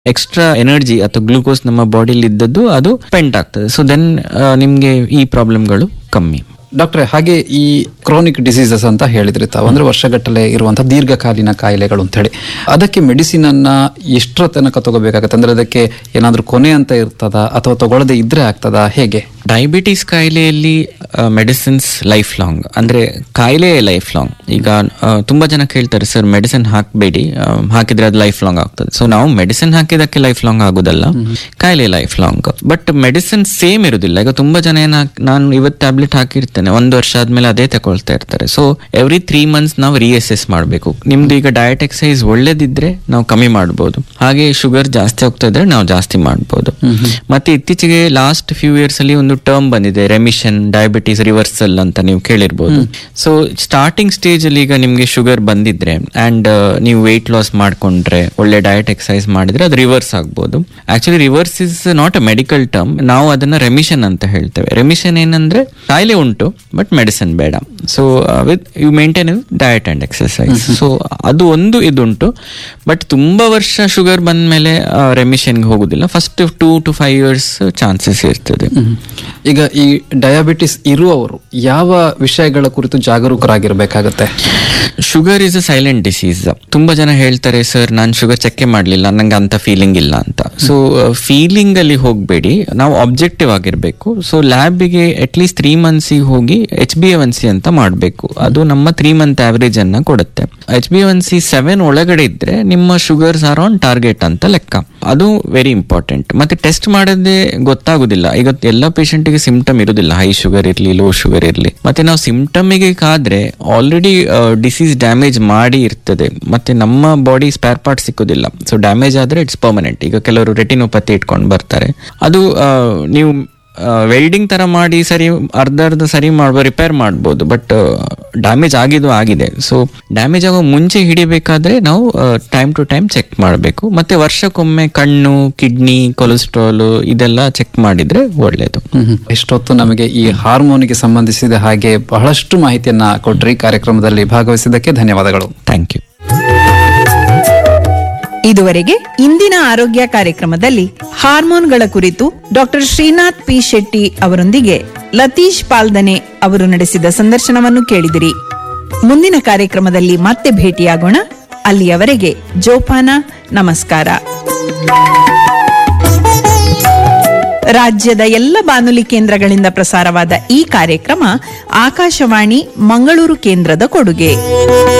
extra energy ಅಥವಾ glucose ನಮ್ಮ ಬಾಡಿಲಿ ಇದ್ದದ್ದು ಅದು ಪೆಂಟ್ ಆಗ್ತದೆ ಸೊ ದೆನ್ ನಿಮ್ಗೆ ಈ ಪ್ರಾಬ್ಲಮ್ಗಳು ಕಮ್ಮಿ ಡಾಕ್ಟ್ರೆ ಹಾಗೆ ಈ ಕ್ರಾನಿಕ್ ಡಿಸೀಸಸ್ ಅಂತ ಹೇಳಿದ್ರಿ ತಾವು ಅಂದ್ರೆ ವರ್ಷಗಟ್ಟಲೆ ಇರುವಂತಹ ದೀರ್ಘಕಾಲೀನ ಕಾಯಿಲೆಗಳು ಅಂತ ಹೇಳಿ ಅದಕ್ಕೆ ಮೆಡಿಸಿನ್ ಅನ್ನ ಎಷ್ಟರ ತನಕ ತಗೋಬೇಕಾಗತ್ತೆ ಅಂದ್ರೆ ಅದಕ್ಕೆ ಏನಾದ್ರೂ ಕೊನೆ ಅಂತ ಇರ್ತದ ಅಥವಾ ತಗೊಳ್ಳದೆ ಇದ್ರೆ ಆಗ್ತದಾ ಹೇಗೆ ಡಯಾಬಿಟಿಸ್ ಕಾಯಿಲೆಯಲ್ಲಿ ಮೆಡಿಸಿನ್ಸ್ ಲೈಫ್ ಲಾಂಗ್ ಅಂದ್ರೆ ಕಾಯಿಲೆ ಲೈಫ್ ಲಾಂಗ್ ಈಗ ಆ, ತುಂಬಾ ಜನ ಕೇಳ್ತಾರೆ ಸರ್ ಮೆಡಿಸಿನ್ ಹಾಕಬೇಡಿ ಹಾಕಿದ್ರೆ ಅದು ಲೈಫ್ ಲಾಂಗ್ ಆಗ್ತದೆ ಸೊ ನಾವು ಮೆಡಿಸಿನ್ ಹಾಕಿದಕ್ಕೆ ಲೈಫ್ ಲಾಂಗ್ ಆಗುದಲ್ಲ ಕಾಯಿಲೆ life long but medicine same ಇರುದಿಲ್ಲ ಈಗ ತುಂಬಾ ಜನ ಏನ ನಾನು ಇವತ್ತು ಟ್ಯಾಬ್ಲೆಟ್ ಹಾಕಿರ್ತೇನೆ ಒಂದು ವರ್ಷ ಆದ್ಮೇಲೆ ಅದೇ ತಗೊಳ್ತಾ ಇರ್ತಾರೆ ಸೊ ಎವ್ರಿ ತ್ರೀ ಮಂತ್ಸ್ ನಾವು ರಿಅಸೆಸ್ ಮಾಡಬೇಕು ನಿಮ್ದು ಈಗ ಡಯಟ್ ಎಕ್ಸಸೈಸ್ ಒಳ್ಳೇದಿದ್ರೆ ನಾವು ಕಮ್ಮಿ ಮಾಡ್ಬೋದು ಹಾಗೆ ಶುಗರ್ ಜಾಸ್ತಿ ಹೋಗ್ತಾ ಇದ್ರೆ ನಾವು ಜಾಸ್ತಿ ಮಾಡ್ಬೋದು ಮತ್ತೆ ಇತ್ತೀಚೆಗೆ ಲಾಸ್ಟ್ ಫ್ಯೂ ಇಯರ್ಸ್ ಅಲ್ಲಿ ಒಂದು ಟರ್ಮ್ ಬಂದಿದೆ ರೆಮಿಷನ್ ಡಯಾಬಿಟಿಸ್ ರಿವರ್ಸಲ್ ಅಂತ ನೀವು ಕೇಳಿರ್ಬೋದು ಸೊ ಸ್ಟಾರ್ಟಿಂಗ್ ಸ್ಟೇಜ್ ಅಲ್ಲಿ ಈಗ ನಿಮ್ಗೆ ಶುಗರ್ ಬಂದಿದ್ರೆ ಅಂಡ್ ನೀವು ವೆಯ್ಟ್ ಲಾಸ್ ಮಾಡ್ಕೊಂಡ್ರೆ ಒಳ್ಳೆ ಡಯಟ್ ಎಕ್ಸಸೈಸ್ ಮಾಡಿದ್ರೆ ಅದು ರಿವರ್ಸ್ ಆಗ್ಬೋದು actually reverse is not a medical term ನಾವು ಅದನ್ನ ರೆಮಿಷನ್ ಅಂತ ಹೇಳ್ತೇವೆ ರೆಮಿಷನ್ ಏನಂದ್ರೆ ಕಾಯಿಲೆ ಉಂಟು ಬಟ್ ಮೆಡಿಸಿನ್ ಬೇಡ so with you maintain diet and exercise so ಅದು ಒಂದು ಇದುಂಟು ಬಟ್ ತುಂಬಾ ವರ್ಷ ಶುಗರ್ ಬಂದ ಮೇಲೆ ರೆಮಿಷನ್ಗೆ ಹೋಗುದಿಲ್ಲ first two to five years chances ಇರ್ತದೆ ಈಗ ಈ ಡಯಾಬಿಟಿಸ್ ಇರುವವರು ಯಾವ ವಿಷಯಗಳ ಕುರಿತು ಜಾಗರೂಕರಾಗಿರ್ಬೇಕಾಗತ್ತೆ sugar is a silent disease ತುಂಬಾ ಜನ ಹೇಳ್ತಾರೆ ಸರ್ ನಾನು ಶುಗರ್ ಚೆಕ್ ಮಾಡಲಿಲ್ಲ ನಂಗೆ ಅಂತ ಫೀಲಿಂಗ್ ಇಲ್ಲ ಅಂತ ಸೊ ಫೀಲಿಂಗ್ ಅಲ್ಲಿ ಹೋಗಬೇಡಿ ನಾವು ಆಬ್ಜೆಕ್ಟಿವ್ ಆಗಿರ್ಬೇಕು ಸೊ ಲ್ಯಾಬಿಗೆ ಅಟ್ಲೀಸ್ಟ್ ತ್ರೀ ಮಂತ್ಸಿಗೆ ಹೋಗಿ ಎಚ್ ಬಿ ಎನ್ ಸಿ ಅಂತ ಮಾಡಬೇಕು ಅದು ನಮ್ಮ ತ್ರೀ ಮಂತ್ ಆವರೇಜ್ ಅನ್ನ ಕೊಡುತ್ತೆ H B N C seven ಒಳಗಡೆ ಇದ್ರೆ ನಿಮ್ಮ ಶುಗರ್ಸ್ ಆರ್ ಆನ್ ಟಾರ್ಗೆಟ್ ಅಂತ ಲೆಕ್ಕ ಅದು ವೆರಿ ಇಂಪಾರ್ಟೆಂಟ್ ಮತ್ತೆ ಟೆಸ್ಟ್ ಮಾಡದೆ ಗೊತ್ತಾಗುದಿಲ್ಲ ಈಗ ಎಲ್ಲ ಪೇಷಂಟ್ಗೆ ಸಿಂಪ್ಟಮ್ ಇರುದಿಲ್ಲ ಹೈ ಶುಗರ್ ಇರಲಿ ಲೋ ಶುಗರ್ ಇರಲಿ ಮತ್ತೆ ನಾವು ಸಿಂಪ್ಟಮಿಗೆ ಕಾದ್ರೆ ಆಲ್ರೆಡಿ ಡಿಸೀಸ್ ಡ್ಯಾಮೇಜ್ ಮಾಡಿ ಇರ್ತದೆ ಮತ್ತೆ ನಮ್ಮ ಬಾಡಿ ಸ್ಪೇರ್ ಪಾರ್ಟ್ ಸಿಕ್ಕುದಿಲ್ಲ ಸೊ ಡ್ಯಾಮೇಜ್ ಆದ್ರೆ ಇಟ್ಸ್ ಪರ್ಮನೆಂಟ್ ಈಗ ಕೆಲವರು ರೆಟಿನೋಪತಿ ಇಟ್ಕೊಂಡು ಬರ್ತಾರೆ ಅದು ಆ, ನೀವು ವೆಲ್ಡಿಂಗ್ ತರ ಮಾಡಿ ಸರಿ ಅರ್ಧ ಅರ್ಧ ಸರಿ ಮಾಡ್ಬೋದು ರಿಪೇರ್ ಮಾಡ್ಬೋದು ಬಟ್ ಡ್ಯಾಮೇಜ್ ಆಗಿದ್ದು ಆಗಿದೆ ಸೊ ಡ್ಯಾಮೇಜ್ ಆಗೋ ಮುಂಚೆ ಹಿಡಿಬೇಕಾದ್ರೆ ನಾವು ಟೈಮ್ ಟು ಟೈಮ್ ಚೆಕ್ ಮಾಡಬೇಕು ಮತ್ತೆ ವರ್ಷಕ್ಕೊಮ್ಮೆ ಕಣ್ಣು ಕಿಡ್ನಿ ಕೊಲೆಸ್ಟ್ರಾಲ್ ಇದೆಲ್ಲ ಚೆಕ್ ಮಾಡಿದ್ರೆ ಒಳ್ಳೇದು ಇಷ್ಟೊತ್ತು ನಮಗೆ ಈ ಹಾರ್ಮೋನಿಗೆ ಸಂಬಂಧಿಸಿದ ಹಾಗೆ ಬಹಳಷ್ಟು ಮಾಹಿತಿಯನ್ನ ಕೊಟ್ರಿ ಕಾರ್ಯಕ್ರಮದಲ್ಲಿ ಭಾಗವಹಿಸಿದ್ದಕ್ಕೆ ಧನ್ಯವಾದಗಳು ಥ್ಯಾಂಕ್ ಯು ಇದುವರೆಗೆ ಇಂದಿನ ಆರೋಗ್ಯ ಕಾರ್ಯಕ್ರಮದಲ್ಲಿ ಹಾರ್ಮೋನ್ಗಳ ಕುರಿತು ಡಾಕ್ಟರ್ ಶ್ರೀನಾಥ್ ಪಿ ಶೆಟ್ಟಿ ಅವರೊಂದಿಗೆ ಲತೀಶ್ ಪಾಲ್ದನೆ ಅವರು ನಡೆಸಿದ ಸಂದರ್ಶನವನ್ನು ಕೇಳಿದಿರಿ ಮುಂದಿನ ಕಾರ್ಯಕ್ರಮದಲ್ಲಿ ಮತ್ತೆ ಭೇಟಿಯಾಗೋಣ ಅಲ್ಲಿಯವರೆಗೆ ಜೋಪಾನ ನಮಸ್ಕಾರ ರಾಜ್ಯದ ಎಲ್ಲ ಬಾನುಲಿ ಕೇಂದ್ರಗಳಿಂದ ಪ್ರಸಾರವಾದ ಈ ಕಾರ್ಯಕ್ರಮ ಆಕಾಶವಾಣಿ ಮಂಗಳೂರು ಕೇಂದ್ರದ ಕೊಡುಗೆ